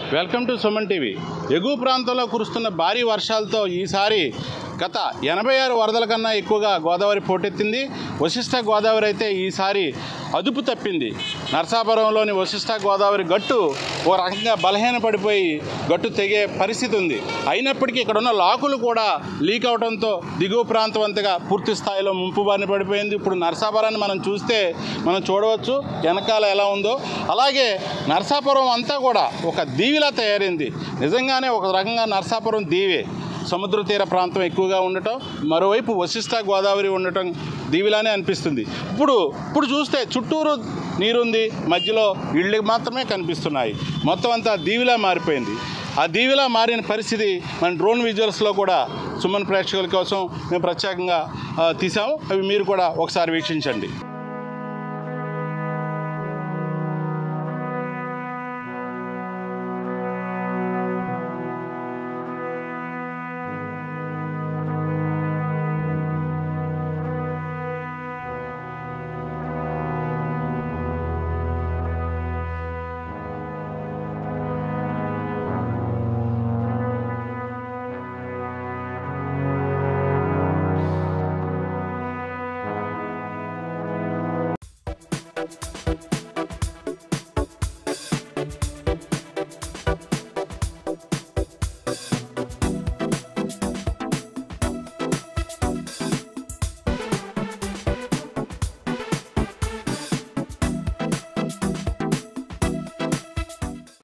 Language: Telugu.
వెల్కమ్ టు సుమన్ టీవీ ఎగువ ప్రాంతంలో కురుస్తున్న భారీ వర్షాలతో ఈసారి గత ఎనభై ఆరు వరదల కన్నా ఎక్కువగా గోదావరి పోటెత్తింది వశిష్ట గోదావరి అయితే ఈసారి అదుపు తప్పింది నరసాపురంలోని వశిష్ట గోదావరి గట్టు ఓ రకంగా బలహీనపడిపోయి గట్టు తెగే పరిస్థితి ఉంది అయినప్పటికీ ఇక్కడ ఉన్న లాకులు కూడా లీక్ అవడంతో దిగువ ప్రాంతం అంతగా పూర్తి స్థాయిలో ముంపు బారిన పడిపోయింది ఇప్పుడు నరసాపురాన్ని మనం చూస్తే మనం చూడవచ్చు వెనకాల ఎలా ఉందో అలాగే నరసాపురం అంతా కూడా ఒక దీవిలా తయారైంది నిజంగానే ఒక రకంగా నరసాపురం దీవే సముద్ర తీర ప్రాంతం ఎక్కువగా ఉండటం మరోవైపు వశిష్ట గోదావరి ఉండటం దీవిలానే అనిపిస్తుంది ఇప్పుడు ఇప్పుడు చూస్తే చుట్టూరు నీరుంది మధ్యలో ఇళ్ళు మాత్రమే కనిపిస్తున్నాయి మొత్తం అంతా దీవిలా మారిపోయింది ఆ దీవిలా మారిన పరిస్థితి మన డ్రోన్ విజువల్స్లో కూడా సుమన్ ప్రేక్షకుల కోసం మేము ప్రత్యేకంగా ఆ, తీసాము అవి మీరు కూడా ఒకసారి వీక్షించండి